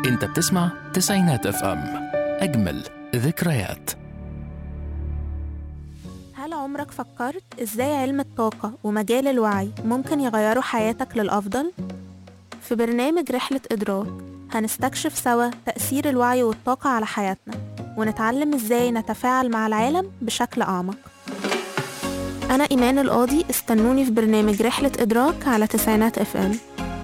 انت بتسمع تسعينات اف ام اجمل ذكريات هل عمرك فكرت ازاي علم الطاقة ومجال الوعي ممكن يغيروا حياتك للأفضل؟ في برنامج رحلة إدراك هنستكشف سوا تأثير الوعي والطاقة على حياتنا ونتعلم ازاي نتفاعل مع العالم بشكل أعمق أنا إيمان القاضي استنوني في برنامج رحلة إدراك على تسعينات اف ام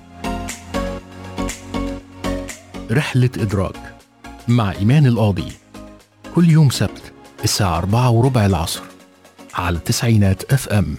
رحلة إدراك مع إيمان القاضي كل يوم سبت الساعة أربعة وربع العصر على تسعينات اف ام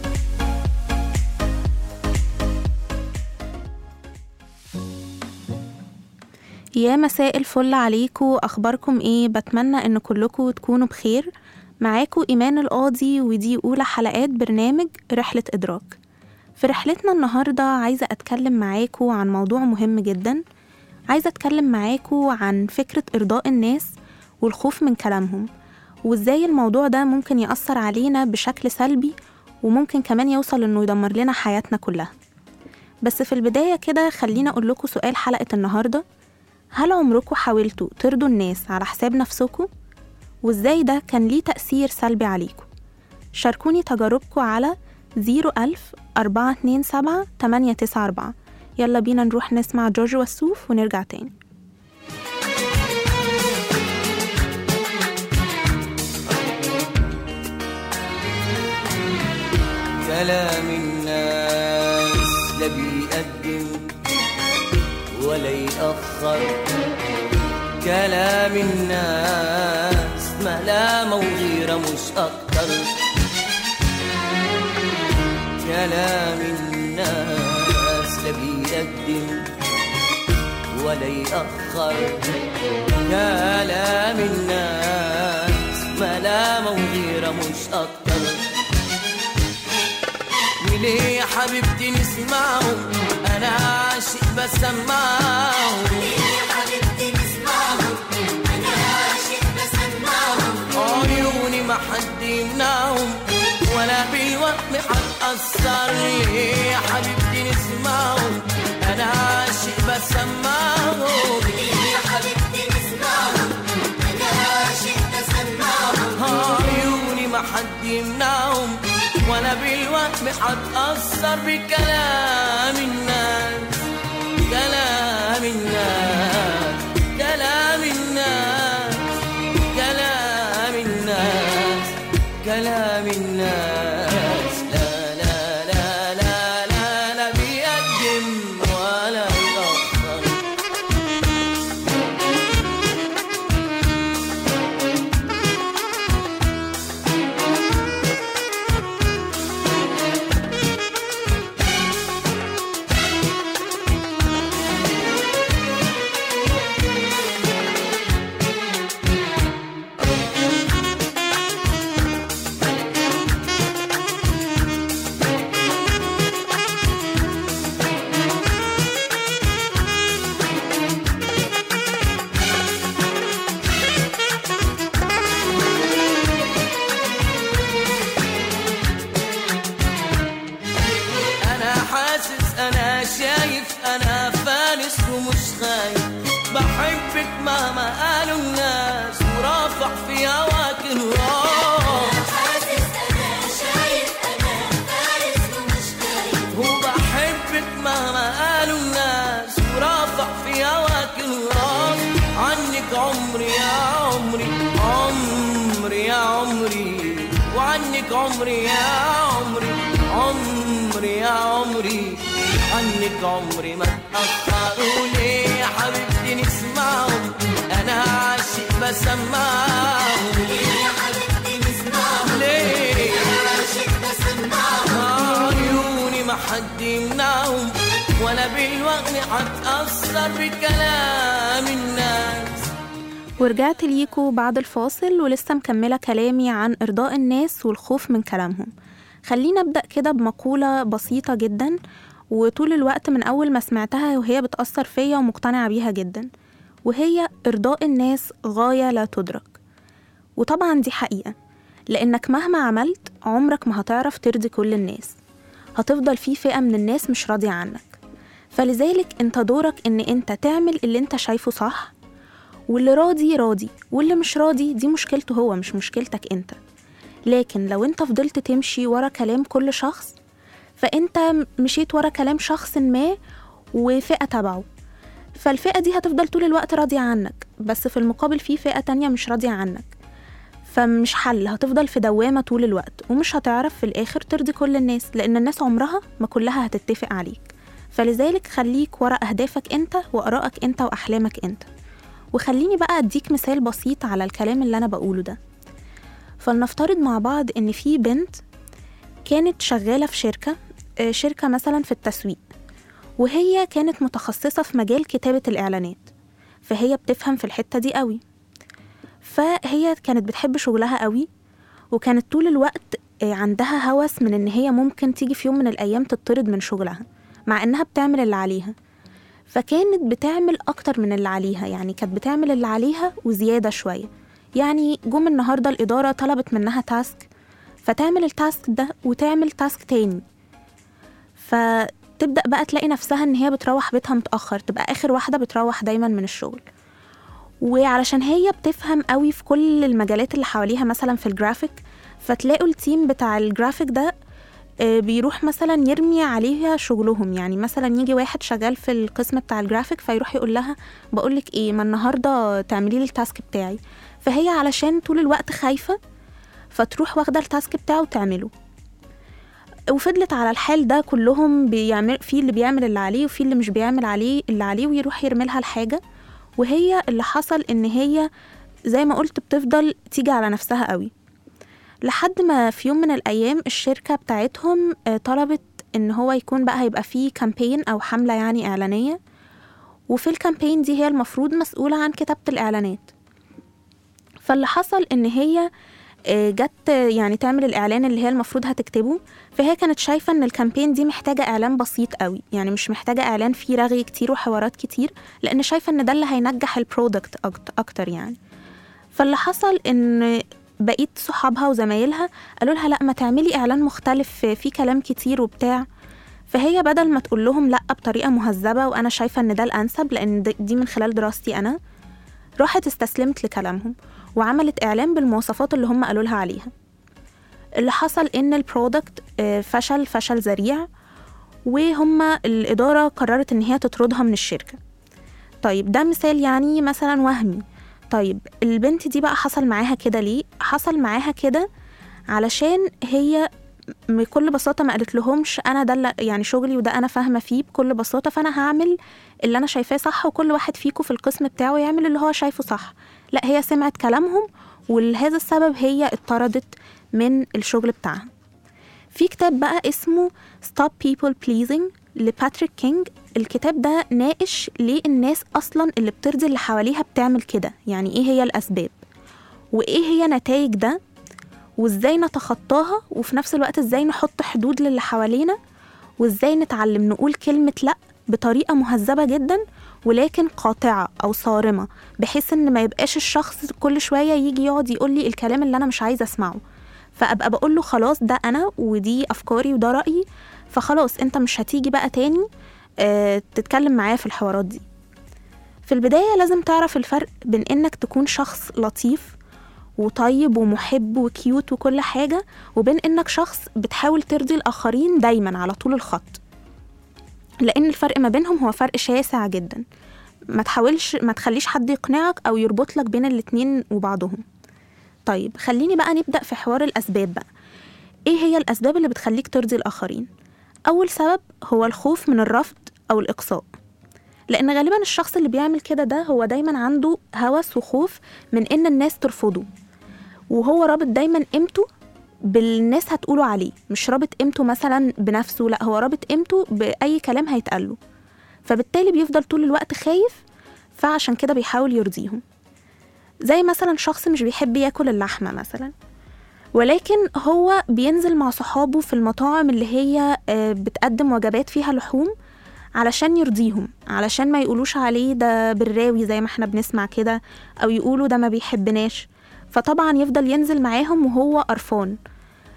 يا مساء الفل عليكم اخباركم ايه بتمنى ان كلكم تكونوا بخير معاكم ايمان القاضي ودي اولى حلقات برنامج رحله ادراك في رحلتنا النهارده عايزه اتكلم معاكم عن موضوع مهم جدا عايزه اتكلم معاكم عن فكره ارضاء الناس والخوف من كلامهم وازاي الموضوع ده ممكن ياثر علينا بشكل سلبي وممكن كمان يوصل انه يدمر لنا حياتنا كلها بس في البدايه كده خلينا اقول لكم سؤال حلقه النهارده هل عمركم حاولتوا ترضوا الناس على حساب نفسكم؟ وإزاي ده كان ليه تأثير سلبي عليكم؟ شاركوني تجاربكم على 01000 427 894 يلا بينا نروح نسمع جورج وسوف ونرجع تاني كلام الناس لا بيقدم ولا يأخر كلام الناس ملامة وغيرة مش أكتر كلام الناس لا بيقدم ولا يأخر كلام الناس ملامة وغيرة مش أكتر وليه يا حبيبتي نسمعهم انا عاشق بسمعهم عيوني ما حد يمنعهم ولا بالوهم هتأثر ليه يا حبيبتي نسمعهم انا عاشق بسمعهم عيوني ما حد يمنعهم ولا بالوهم هتأثر بكلام الناس كلام الناس كلام الناس كلام الناس كلام الناس لا لا لا لا لا لا بيقدم ولا يأخر انا حاسس انا شايف انا فانس ومش خايف بحبك مهما قالوا الناس ورافع في هواك الراس وبحبك مهما قالوا الناس ورافع في هواك الراس عنك عمري يا عمري عمري يا عمري وعنك عمري يا عمري عمري يا عمري عنك عمري ما تأخروا ليه يا حبيبتي نسمعهم أنا عاشق بسمعهم ليه عيوني ما حد يمنعهم ولا بالوهم هتأثر بكلام الناس ورجعت ليكوا بعد الفاصل ولسه مكملة كلامي عن إرضاء الناس والخوف من كلامهم خلينا أبدأ كده بمقولة بسيطة جدا وطول الوقت من أول ما سمعتها وهي بتأثر فيا ومقتنعة بيها جدا وهي إرضاء الناس غاية لا تدرك وطبعا دي حقيقة لأنك مهما عملت عمرك ما هتعرف ترضي كل الناس هتفضل في فئة من الناس مش راضية عنك فلذلك انت دورك ان انت تعمل اللي انت شايفه صح واللي راضي راضي واللي مش راضي دي مشكلته هو مش مشكلتك انت لكن لو انت فضلت تمشي ورا كلام كل شخص فانت مشيت ورا كلام شخص ما وفئة تبعه فالفئة دي هتفضل طول الوقت راضية عنك بس في المقابل في فئة تانية مش راضية عنك فمش حل هتفضل في دوامة طول الوقت ومش هتعرف في الآخر ترضي كل الناس لأن الناس عمرها ما كلها هتتفق عليك فلذلك خليك ورا أهدافك أنت وآرائك أنت وأحلامك أنت وخليني بقى أديك مثال بسيط على الكلام اللي أنا بقوله ده فلنفترض مع بعض إن في بنت كانت شغالة في شركة آه، شركة مثلا في التسويق وهي كانت متخصصة في مجال كتابة الإعلانات فهي بتفهم في الحتة دي قوي فهي كانت بتحب شغلها قوي وكانت طول الوقت آه، عندها هوس من إن هي ممكن تيجي في يوم من الأيام تطرد من شغلها مع إنها بتعمل اللي عليها فكانت بتعمل أكتر من اللي عليها يعني كانت بتعمل اللي عليها وزيادة شوية يعني جم النهاردة الإدارة طلبت منها تاسك فتعمل التاسك ده وتعمل تاسك تاني فتبدأ بقى تلاقي نفسها إن هي بتروح بيتها متأخر تبقى آخر واحدة بتروح دايما من الشغل وعلشان هي بتفهم قوي في كل المجالات اللي حواليها مثلا في الجرافيك فتلاقوا التيم بتاع الجرافيك ده آه، بيروح مثلا يرمي عليها شغلهم يعني مثلا يجي واحد شغال في القسم بتاع الجرافيك فيروح يقول لها بقولك ايه ما النهارده تعملي لي التاسك بتاعي فهي علشان طول الوقت خايفه فتروح واخده التاسك بتاعه وتعمله وفضلت على الحال ده كلهم بيعمل في اللي بيعمل اللي عليه وفي اللي مش بيعمل عليه اللي عليه ويروح يرمي لها الحاجه وهي اللي حصل ان هي زي ما قلت بتفضل تيجي على نفسها قوي لحد ما في يوم من الأيام الشركة بتاعتهم آه، طلبت إن هو يكون بقى هيبقى فيه كامبين أو حملة يعني إعلانية وفي الكامبين دي هي المفروض مسؤولة عن كتابة الإعلانات فاللي حصل إن هي آه، جت يعني تعمل الإعلان اللي هي المفروض هتكتبه فهي كانت شايفة إن الكامبين دي محتاجة إعلان بسيط قوي يعني مش محتاجة إعلان فيه رغي كتير وحوارات كتير لأن شايفة إن ده اللي هينجح البرودكت أكتر يعني فاللي حصل إن بقيت صحابها وزمايلها قالوا لها لا ما تعملي اعلان مختلف فيه كلام كتير وبتاع فهي بدل ما تقول لهم لا بطريقه مهذبه وانا شايفه ان ده الانسب لان د- دي من خلال دراستي انا راحت استسلمت لكلامهم وعملت اعلان بالمواصفات اللي هم قالوا لها عليها اللي حصل ان البرودكت آه، فشل فشل ذريع وهم الاداره قررت ان هي تطردها من الشركه طيب ده مثال يعني مثلا وهمي طيب البنت دي بقى حصل معاها كده ليه حصل معاها كده علشان هي بكل بساطة ما قالت لهمش أنا ده اللي- يعني شغلي وده أنا فاهمة فيه بكل بساطة فأنا هعمل اللي أنا شايفاه صح وكل واحد فيكم في القسم بتاعه يعمل اللي هو شايفه صح لا هي سمعت كلامهم ولهذا السبب هي اتطردت من الشغل بتاعها في كتاب بقى اسمه Stop People Pleasing لباتريك كينج الكتاب ده ناقش ليه الناس أصلا اللي بترضي اللي حواليها بتعمل كده يعني إيه هي الأسباب وإيه هي نتائج ده وإزاي نتخطاها وفي نفس الوقت إزاي نحط حدود للي حوالينا وإزاي نتعلم نقول كلمة لأ بطريقة مهذبة جدا ولكن قاطعة أو صارمة بحيث إن ما يبقاش الشخص كل شوية يجي يقعد يقول لي الكلام اللي أنا مش عايزة أسمعه فأبقى بقول له خلاص ده أنا ودي أفكاري وده رأيي فخلاص أنت مش هتيجي بقى تاني آه، تتكلم معايا في الحوارات دي في البداية لازم تعرف الفرق بين إنك تكون شخص لطيف وطيب ومحب وكيوت وكل حاجة وبين إنك شخص بتحاول ترضي الآخرين دايما على طول الخط لأن الفرق ما بينهم هو فرق شاسع جدا ما تحاولش ما تخليش حد يقنعك أو يربط لك بين الاتنين وبعضهم طيب خليني بقى نبدأ في حوار الأسباب بقى إيه هي الأسباب اللي بتخليك ترضي الآخرين؟ أول سبب هو الخوف من الرفض أو الإقصاء لأن غالبا الشخص اللي بيعمل كده ده هو دايما عنده هوس وخوف من إن الناس ترفضه وهو رابط دايما قيمته بالناس هتقوله عليه مش رابط قيمته مثلا بنفسه لا هو رابط قيمته بأي كلام هيتقاله فبالتالي بيفضل طول الوقت خايف فعشان كده بيحاول يرضيهم زي مثلا شخص مش بيحب ياكل اللحمة مثلا ولكن هو بينزل مع صحابه في المطاعم اللي هي آه، بتقدم وجبات فيها لحوم علشان يرضيهم علشان ما يقولوش عليه ده بالراوي زي ما احنا بنسمع كده او يقولوا ده ما بيحبناش فطبعا يفضل ينزل معاهم وهو قرفان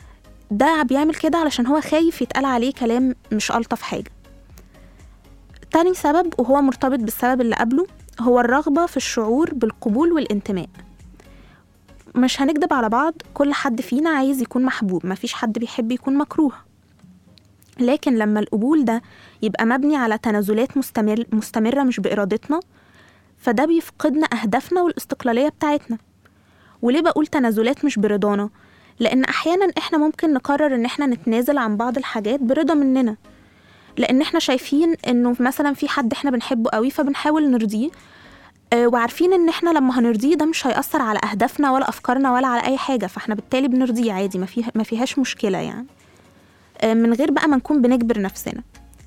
ده بيعمل كده علشان هو خايف يتقال عليه كلام مش ألطف حاجة تاني سبب وهو مرتبط بالسبب اللي قبله هو الرغبة في الشعور بالقبول والانتماء مش هنكدب على بعض كل حد فينا عايز يكون محبوب مفيش حد بيحب يكون مكروه لكن لما القبول ده يبقى مبني على تنازلات مستمر مستمرة مش بإرادتنا فده بيفقدنا أهدافنا والاستقلالية بتاعتنا وليه بقول تنازلات مش برضانا لأن أحيانا إحنا ممكن نقرر إن إحنا نتنازل عن بعض الحاجات برضا مننا لأن إحنا شايفين إنه مثلا في حد إحنا بنحبه قوي فبنحاول نرضيه آه، وعارفين ان احنا لما هنرضيه ده مش هيأثر على اهدافنا ولا افكارنا ولا على اي حاجه فاحنا بالتالي بنرضيه عادي ما فيها ما فيهاش مشكله يعني آه، من غير بقى ما نكون بنجبر نفسنا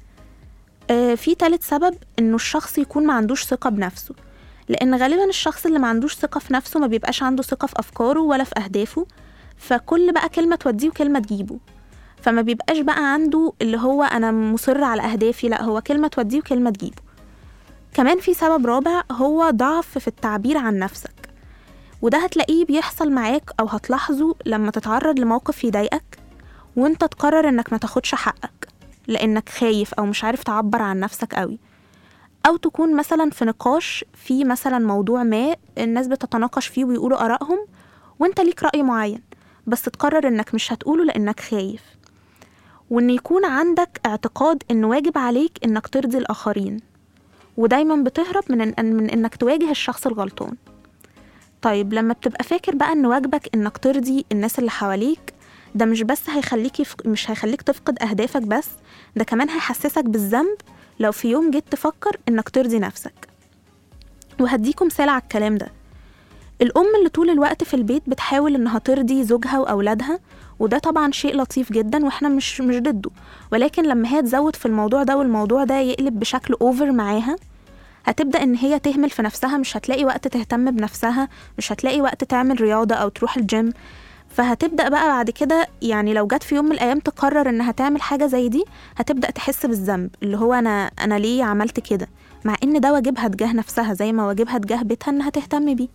آه، في تالت سبب انه الشخص يكون ما عندوش ثقه بنفسه لان غالبا الشخص اللي ما عندوش ثقه في نفسه ما بيبقاش عنده ثقه في افكاره ولا في اهدافه فكل بقى كلمه توديه وكلمه تجيبه فما بيبقاش بقى عنده اللي هو انا مصر على اهدافي لا هو كلمه توديه وكلمه تجيبه كمان في سبب رابع هو ضعف في التعبير عن نفسك وده هتلاقيه بيحصل معاك أو هتلاحظه لما تتعرض لموقف يضايقك وانت تقرر انك ما تاخدش حقك لانك خايف او مش عارف تعبر عن نفسك قوي او تكون مثلا في نقاش في مثلا موضوع ما الناس بتتناقش فيه ويقولوا ارائهم وانت ليك رأي معين بس تقرر انك مش هتقوله لانك خايف وان يكون عندك اعتقاد ان واجب عليك انك ترضي الاخرين ودايما بتهرب من إن من انك تواجه الشخص الغلطان طيب لما بتبقى فاكر بقى ان واجبك انك ترضي الناس اللي حواليك ده مش بس هيخليك يفق... مش هيخليك تفقد اهدافك بس ده كمان هيحسسك بالذنب لو في يوم جيت تفكر انك ترضي نفسك وهديكم مثال على الكلام ده الأم اللي طول الوقت في البيت بتحاول إنها ترضي زوجها وأولادها وده طبعا شيء لطيف جدا واحنا مش مش ضده ولكن لما هي تزود في الموضوع ده والموضوع ده يقلب بشكل اوفر معاها هتبدأ إن هي تهمل في نفسها مش هتلاقي وقت تهتم بنفسها مش هتلاقي وقت تعمل رياضة أو تروح الجيم فهتبدأ بقى بعد كده يعني لو جت في يوم من الأيام تقرر إنها تعمل حاجة زي دي هتبدأ تحس بالذنب اللي هو أنا أنا ليه عملت كده مع إن ده واجبها تجاه نفسها زي ما واجبها تجاه بيتها إنها تهتم بيه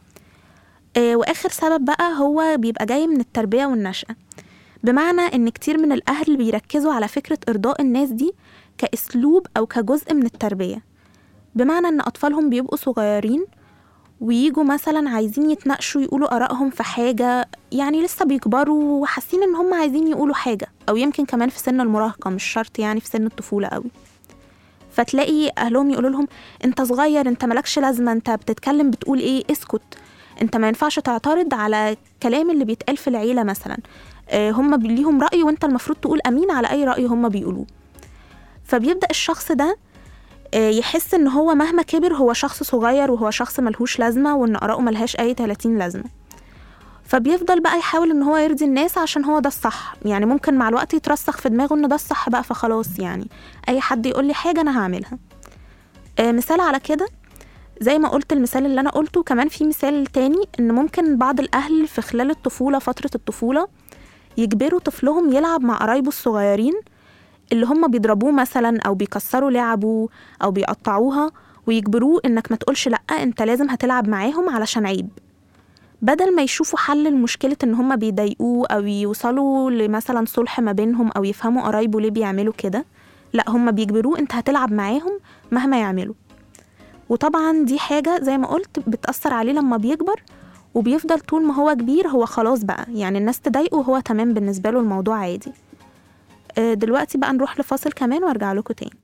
آه، واخر سبب بقى هو بيبقى جاي من التربيه والنشأة بمعنى ان كتير من الاهل بيركزوا على فكره ارضاء الناس دي كاسلوب او كجزء من التربيه بمعنى ان اطفالهم بيبقوا صغيرين ويجوا مثلا عايزين يتناقشوا يقولوا ارائهم في حاجه يعني لسه بيكبروا وحاسين ان هم عايزين يقولوا حاجه او يمكن كمان في سن المراهقه مش شرط يعني في سن الطفوله قوي فتلاقي اهلهم يقولوا لهم انت صغير انت مالكش لازمه انت بتتكلم بتقول ايه اسكت انت ما ينفعش تعترض على الكلام اللي بيتقال في العيله مثلا آه، هم بي- ليهم راي وانت المفروض تقول امين على اي راي هم بيقولوه فبيبدا الشخص ده آه، يحس ان هو مهما كبر هو شخص صغير وهو شخص ملهوش لازمه وان اراءه ملهاش اي 30 لازمه فبيفضل بقى يحاول ان هو يرضي الناس عشان هو ده الصح يعني ممكن مع الوقت يترسخ في دماغه ان ده الصح بقى فخلاص يعني اي حد يقول لي حاجه انا هعملها آه، مثال على كده زي ما قلت المثال اللي انا قلته كمان في مثال تاني ان ممكن بعض الاهل في خلال الطفوله فتره الطفوله يجبروا طفلهم يلعب مع قرايبه الصغيرين اللي هم بيضربوه مثلا او بيكسروا لعبه او بيقطعوها ويجبروه انك ما تقولش لا انت لازم هتلعب معاهم علشان عيب بدل ما يشوفوا حل لمشكلة ان هم بيضايقوه او يوصلوا لمثلا صلح ما بينهم او يفهموا قرايبه ليه بيعملوا كده لا هم بيجبروه انت هتلعب معاهم مهما يعملوا وطبعا دي حاجة زي ما قلت بتأثر عليه لما بيكبر وبيفضل طول ما هو كبير هو خلاص بقى يعني الناس تضايقه وهو تمام بالنسبة له الموضوع عادي آه، دلوقتي بقى نروح لفاصل كمان وارجع لكم تاني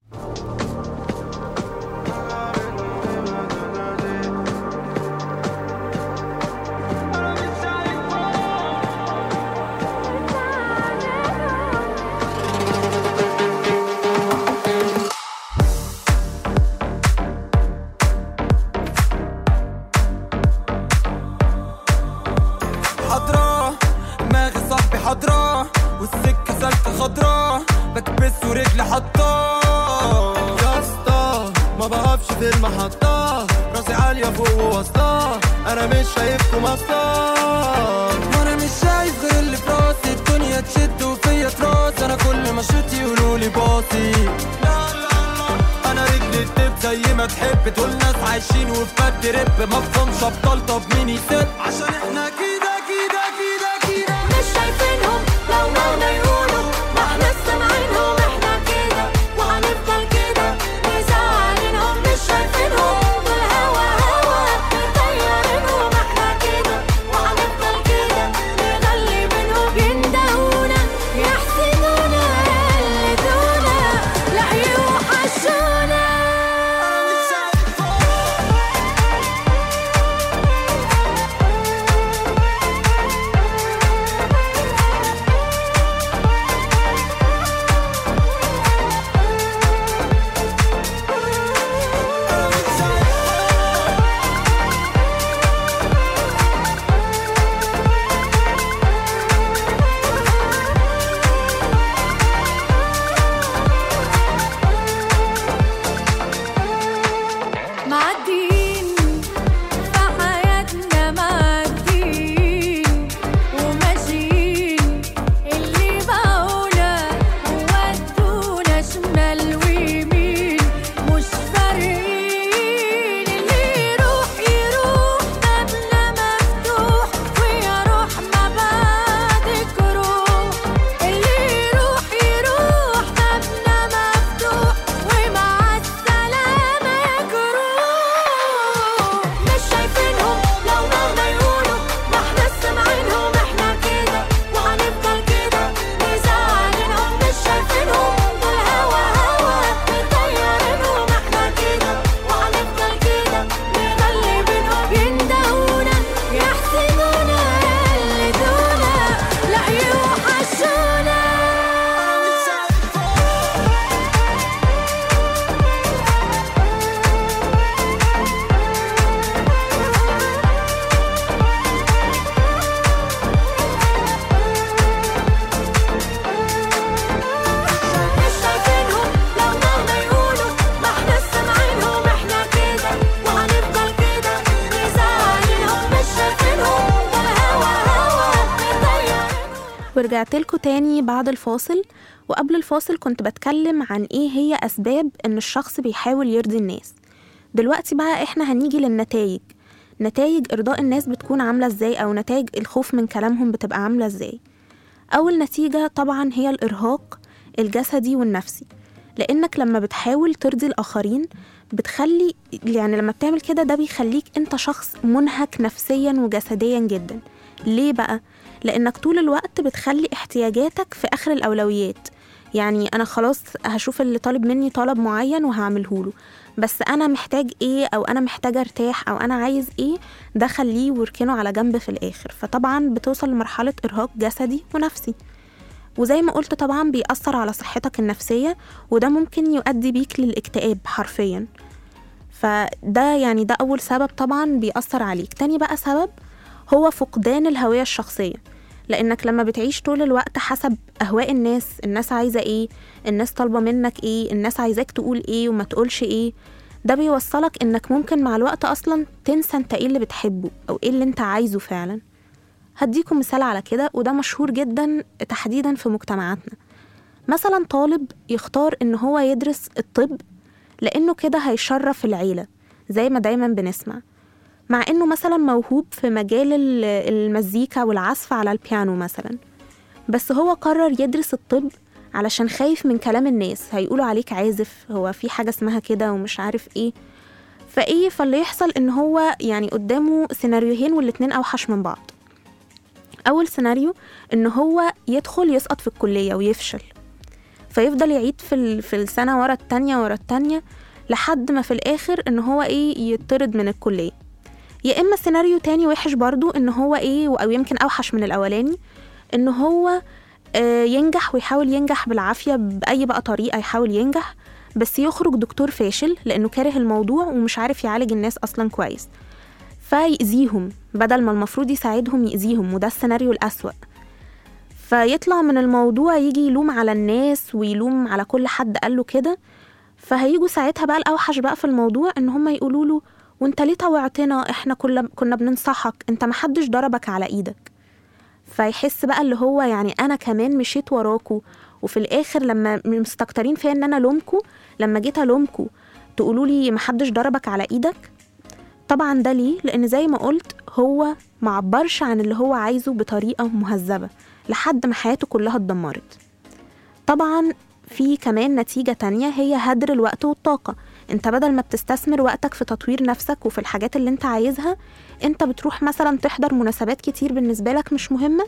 حضرا دماغي صاحبي حضرا والسكة سالكة خضرا بكبس ورجلي حطاه يا اسطى ما بقفش في المحطة راسي عالية فوق ووسطاه انا مش شايفكم افكار ما انا مش شايف غير اللي في راسي الدنيا تشد وفيا تراس انا كل ما شوت يقولوا لي باصي لا لا لا انا رجلي تدب زي ما تحب دول ناس عايشين وفي بد رب مفهومش ابطال طب مين يسد عشان احنا كده كده كده كده مش شايفينهم لو مهما يقولوا ما احنا سامعينهم احنا كده وهنفضل كده نزعل ورجعت لكم تاني بعد الفاصل وقبل الفاصل كنت بتكلم عن ايه هي اسباب ان الشخص بيحاول يرضي الناس دلوقتي بقى احنا هنيجي للنتائج نتائج ارضاء الناس بتكون عامله ازاي او نتائج الخوف من كلامهم بتبقى عامله ازاي اول نتيجه طبعا هي الارهاق الجسدي والنفسي لانك لما بتحاول ترضي الاخرين بتخلي يعني لما بتعمل كده ده بيخليك انت شخص منهك نفسيا وجسديا جدا ليه بقى لانك طول الوقت بتخلي احتياجاتك في اخر الاولويات يعني انا خلاص هشوف اللي طالب مني طلب معين وهعمله له بس انا محتاج ايه او انا محتاجه ارتاح او انا عايز ايه ده خليه واركنه على جنب في الاخر فطبعا بتوصل لمرحله ارهاق جسدي ونفسي وزي ما قلت طبعا بيأثر على صحتك النفسية وده ممكن يؤدي بيك للاكتئاب حرفيا فده يعني ده أول سبب طبعا بيأثر عليك تاني بقى سبب هو فقدان الهوية الشخصية لأنك لما بتعيش طول الوقت حسب أهواء الناس الناس عايزة إيه الناس طالبة منك إيه الناس عايزاك تقول إيه وما تقولش إيه ده بيوصلك إنك ممكن مع الوقت أصلا تنسى أنت إيه اللي بتحبه أو إيه اللي أنت عايزه فعلا هديكم مثال على كده وده مشهور جدا تحديدا في مجتمعاتنا مثلا طالب يختار ان هو يدرس الطب لانه كده هيشرف العيلة زي ما دايما بنسمع مع انه مثلا موهوب في مجال ال- المزيكا والعزف على البيانو مثلا بس هو قرر يدرس الطب علشان خايف من كلام الناس هيقولوا عليك عازف هو في حاجة اسمها كده ومش عارف ايه فايه فاللي يحصل ان هو يعني قدامه سيناريوهين والاتنين اوحش من بعض أول سيناريو إن هو يدخل يسقط في الكلية ويفشل فيفضل يعيد في, ال- في السنة ورا التانية ورا التانية لحد ما في الآخر إن هو إيه يطرد من الكلية يا إما سيناريو تاني وحش برضو إن هو إيه أو يمكن أوحش من الأولاني إن هو آه، ينجح ويحاول ينجح بالعافية بأي بقى طريقة يحاول ينجح بس يخرج دكتور فاشل لأنه كاره الموضوع ومش عارف يعالج الناس أصلا كويس فيأذيهم بدل ما المفروض يساعدهم يأذيهم وده السيناريو الأسوأ فيطلع من الموضوع يجي يلوم على الناس ويلوم على كل حد قاله كده فهيجوا ساعتها بقى الأوحش بقى في الموضوع إن هم يقولوا له وانت ليه طوعتنا احنا كنا كنا بننصحك انت محدش ضربك على ايدك فيحس بقى اللي هو يعني انا كمان مشيت وراكوا وفي الاخر لما مستكترين فيا ان انا لومكوا لما جيت الومكوا تقولوا لي محدش ضربك على ايدك طبعا ده ليه لان زي ما قلت هو معبرش عن اللي هو عايزه بطريقه مهذبه لحد ما حياته كلها اتدمرت طبعا في كمان نتيجة تانية هي هدر الوقت والطاقة انت بدل ما بتستثمر وقتك في تطوير نفسك وفي الحاجات اللي انت عايزها انت بتروح مثلا تحضر مناسبات كتير بالنسبة لك مش مهمة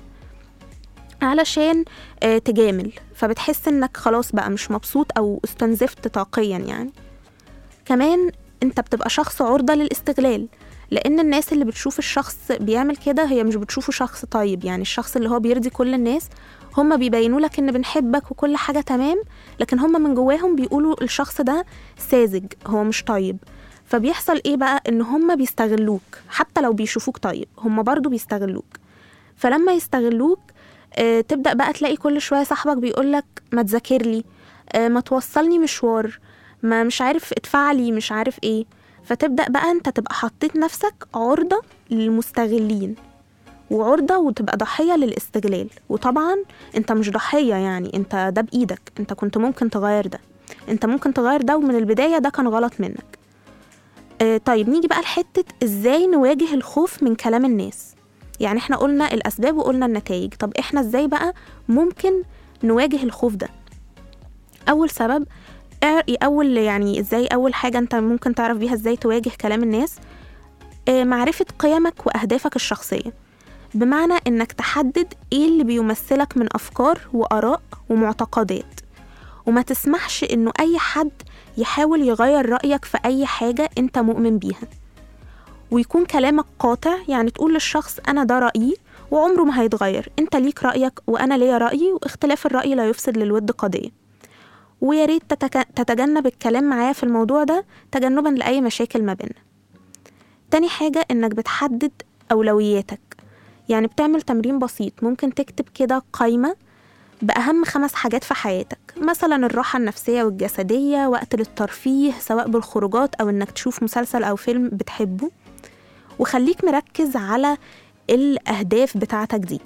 علشان آه، تجامل فبتحس انك خلاص بقى مش مبسوط او استنزفت طاقيا يعني كمان انت بتبقى شخص عرضة للاستغلال لان الناس اللي بتشوف الشخص بيعمل كده هي مش بتشوفه شخص طيب يعني الشخص اللي هو بيرضي كل الناس هما بيبينوا لك ان بنحبك وكل حاجة تمام لكن هما من جواهم بيقولوا الشخص ده ساذج هو مش طيب فبيحصل ايه بقى ان هما بيستغلوك حتى لو بيشوفوك طيب هما برضو بيستغلوك فلما يستغلوك آه تبدأ بقى تلاقي كل شوية صاحبك بيقولك ما تذاكر لي آه ما توصلني مشوار ما مش عارف ادفع لي مش عارف ايه فتبدأ بقى انت تبقى حطيت نفسك عرضة للمستغلين وعرضة وتبقى ضحية للاستغلال وطبعا انت مش ضحية يعني انت ده بإيدك انت كنت ممكن تغير ده انت ممكن تغير ده ومن البداية ده كان غلط منك آه طيب نيجي بقى لحتة ازاي نواجه الخوف من كلام الناس يعني احنا قلنا الأسباب وقلنا النتائج طب احنا ازاي بقى ممكن نواجه الخوف ده أول سبب اع- أول يعني ازاي أول حاجة انت ممكن تعرف بيها ازاي تواجه كلام الناس آه معرفة قيمك وأهدافك الشخصية بمعنى انك تحدد ايه اللي بيمثلك من افكار واراء ومعتقدات وما تسمحش انه اي حد يحاول يغير رايك في اي حاجه انت مؤمن بيها ويكون كلامك قاطع يعني تقول للشخص انا ده رايي وعمره ما هيتغير انت ليك رايك وانا ليا رايي واختلاف الراي لا يفسد للود قضيه ويا ريت تتك- تتجنب الكلام معايا في الموضوع ده تجنبا لاي مشاكل ما بيننا تاني حاجه انك بتحدد اولوياتك يعني بتعمل تمرين بسيط ممكن تكتب كده قايمة بأهم خمس حاجات في حياتك مثلا الراحة النفسية والجسدية وقت للترفيه سواء بالخروجات أو إنك تشوف مسلسل أو فيلم بتحبه وخليك مركز على الأهداف بتاعتك دي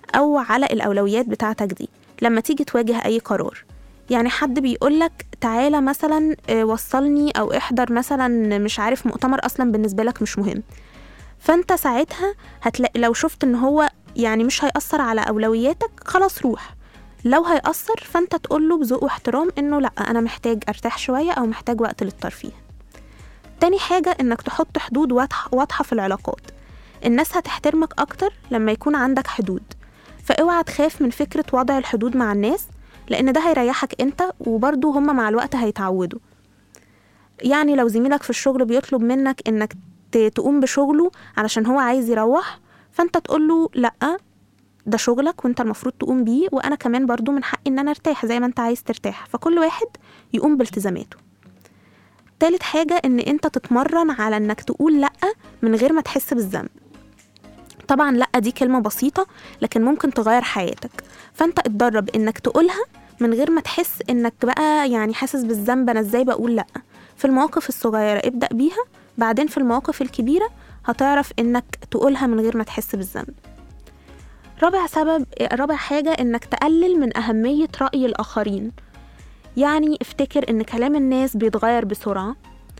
أو على الأولويات بتاعتك دي لما تيجي تواجه أي قرار يعني حد بيقولك تعالى مثلا آه، وصلني أو احضر مثلا مش عارف مؤتمر أصلا بالنسبة لك مش مهم فانت ساعتها هتلاقي لو شفت ان هو يعني مش هيأثر على أولوياتك خلاص روح لو هيأثر فانت تقول له بذوق واحترام انه لا انا محتاج ارتاح شوية او محتاج وقت للترفيه تاني حاجة انك تحط حدود واضحة واضحة في العلاقات الناس هتحترمك اكتر لما يكون عندك حدود فاوعى تخاف من فكرة وضع الحدود مع الناس لان ده هيريحك انت وبرضه هما مع الوقت هيتعودوا يعني لو زميلك في الشغل بيطلب منك انك ت- تقوم بشغله علشان هو عايز يروح فانت تقول له لا ده شغلك وانت المفروض تقوم بيه وانا كمان برضو من حقي ان انا ارتاح زي ما انت عايز ترتاح فكل واحد يقوم بالتزاماته تالت حاجة ان انت تتمرن على انك تقول لأ من غير ما تحس بالذنب طبعا لأ دي كلمة بسيطة لكن ممكن تغير حياتك فانت اتدرب انك تقولها من غير ما تحس انك بقى يعني حاسس بالذنب انا ازاي بقول لأ في المواقف الصغيرة ابدأ بيها بعدين في المواقف الكبيرة هتعرف انك تقولها من غير ما تحس بالذنب رابع سبب رابع حاجة انك تقلل من أهمية رأي الآخرين يعني افتكر ان كلام الناس بيتغير بسرعة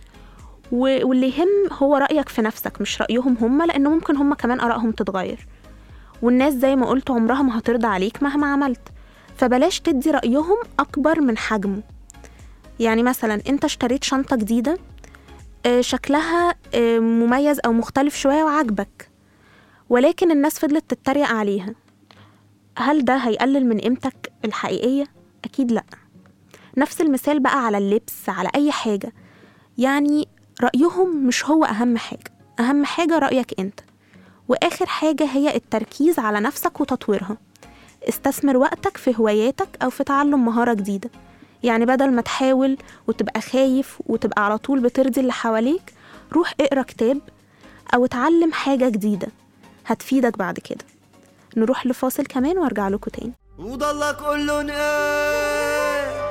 و- واللي يهم هو رأيك في نفسك مش رأيهم هم لأن ممكن هم كمان آرائهم تتغير والناس زي ما قلت عمرها ما هترضى عليك مهما عملت فبلاش تدي رأيهم أكبر من حجمه يعني مثلا انت اشتريت شنطة جديدة آه، شكلها آه، مميز أو مختلف شوية وعجبك ولكن الناس فضلت تتريق عليها هل ده هيقلل من قيمتك الحقيقية؟ أكيد لأ نفس المثال بقى على اللبس على أي حاجة يعني رأيهم مش هو أهم حاجة أهم حاجة رأيك أنت وآخر حاجة هي التركيز على نفسك وتطويرها استثمر وقتك في هواياتك أو في تعلم مهارة جديدة يعني بدل ما تحاول وتبقى خايف وتبقى على طول بترضي اللي حواليك روح اقرا كتاب أو اتعلم حاجة جديدة هتفيدك بعد كده نروح لفاصل كمان وارجع لكم تاني وضل كلن ايه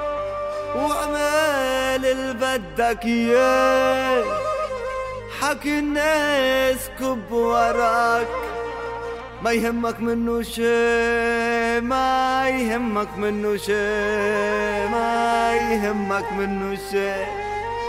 واعمل اللي بدك اياه حكي الناس كب وراك ما يهمك منه شي ما يهمك منه شي ما يهمك منه شي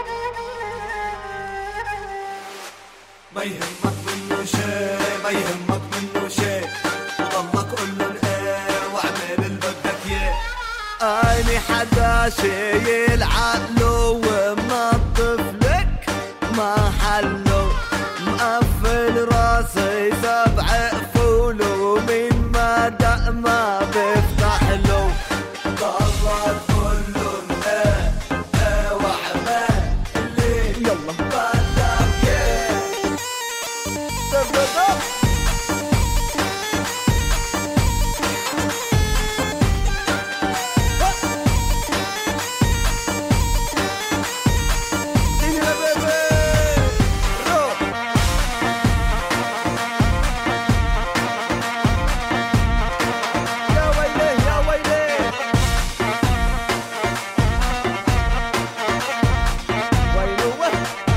ما يهمك منه شي ما يهمك منه شي ضلك قول له ايه واعمل اللي بدك اياه اني حدا شايل عقله ومنظف لك ما حله مقفل راسي سبع قفول ومن ما دق ما بفتح له ضلك قول له ايه ايه واعمل اللي يلا بدك اياه دب دب دب. Dile la bebé. Rock. يا ويلي يا ويلي ويلو ويل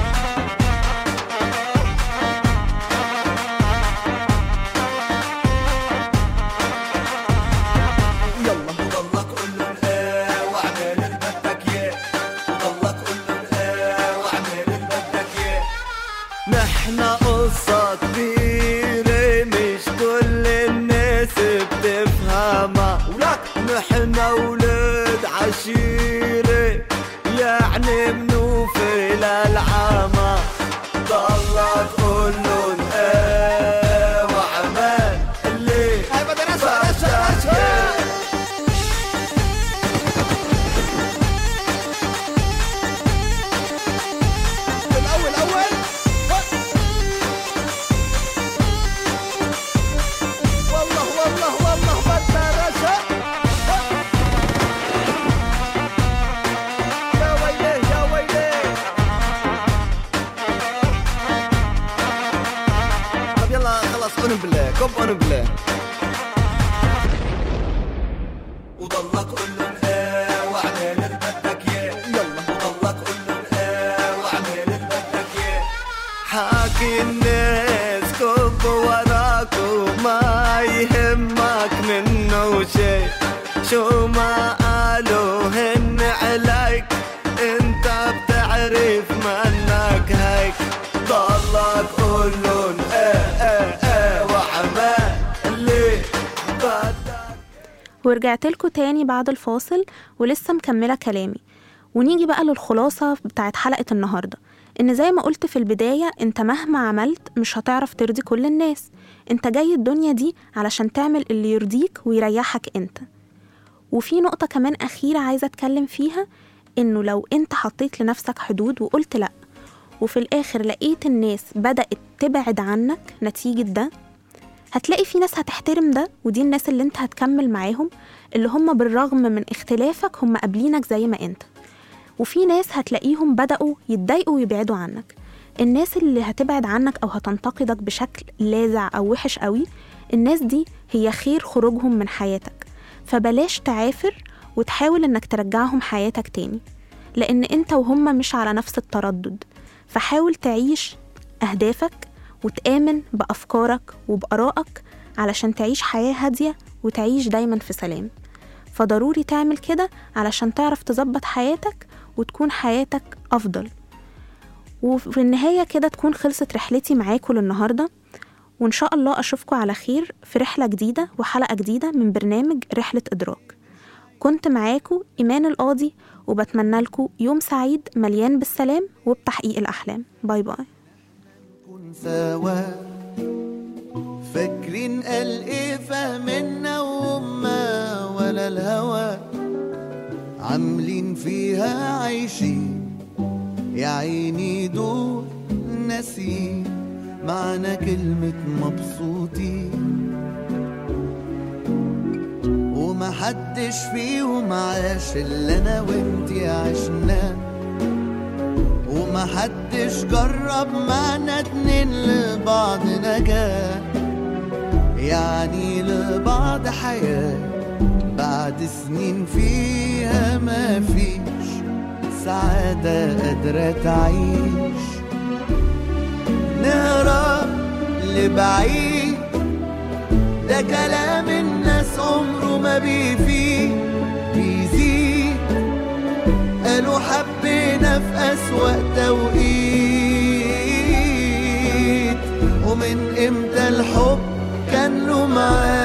يلا ضلك قول له ايه واعمل اللي بدك اياه ضلك قول له ايه واعمل اللي بدك اياه نحنا قصة كبيرة مش كل الناس بتفهمها ولك نحنا ولاد عشيرة يعني منوفي للعامة ضلك قول لهم ايه واعمل اللي بدك اياه الاول اول والله والله والله بدنا رشا يا ويلي يا ويلي طب يلا خلاص قولهم بالله كب قولهم بالله وضلك قول لهم ايه واعمل اللي بدك اياه يلا وضلك قول لهم ايه واعمل اللي بدك اياه حاكي الناس كب وراك وما يهمك شو ما قالوا هن عليك انت بتعرف منك هيك ضلك قولن ايه ايه ايه وحمال اللي بدك ورجعت لكم تاني بعد الفاصل ولسه مكملة كلامي ونيجي بقى للخلاصة بتاعت حلقة النهاردة إن زي ما قلت في البداية أنت مهما عملت مش هتعرف ترضي كل الناس أنت جاي الدنيا دي علشان تعمل اللي يرضيك ويريحك أنت وفي نقطة كمان أخيرة عايزة أتكلم فيها إنه لو أنت حطيت لنفسك حدود وقلت لأ وفي الآخر لقيت الناس بدأت تبعد عنك نتيجة ده هتلاقي في ناس هتحترم ده ودي الناس اللي انت هتكمل معاهم اللي هم بالرغم من اختلافك هم قابلينك زي ما انت وفي ناس هتلاقيهم بدأوا يتضايقوا ويبعدوا عنك الناس اللي هتبعد عنك أو هتنتقدك بشكل لاذع أو وحش قوي الناس دي هي خير خروجهم من حياتك فبلاش تعافر وتحاول انك ترجعهم حياتك تاني لأن انت وهم مش على نفس التردد فحاول تعيش أهدافك وتآمن بأفكارك وبآرائك علشان تعيش حياة هادية وتعيش دايما في سلام فضروري تعمل كده علشان تعرف تظبط حياتك وتكون حياتك أفضل وفي النهاية كده تكون خلصت رحلتي معاكم للنهاردة وإن شاء الله أشوفكم على خير في رحلة جديدة وحلقة جديدة من برنامج رحلة إدراك كنت معاكم إيمان القاضي وبتمنى لكم يوم سعيد مليان بالسلام وبتحقيق الأحلام باي باي نكون سوا فاكرين قال ايه فهمنا وما ولا الهوى عاملين فيها عايشين يا عيني دول ناسين معنى كلمة مبسوطين ومحدش فيهم عاش اللي انا وانتي عشناه ومحدش جرب معنا اتنين لبعض نجاة يعني لبعض حياة بعد سنين فيها ما فيش سعادة قادرة تعيش نهرب لبعيد ده كلام الناس عمره ما بيفيد بيزيد قالوا حبينا في أسوأ توقيت ومن امتى الحب كان له معاد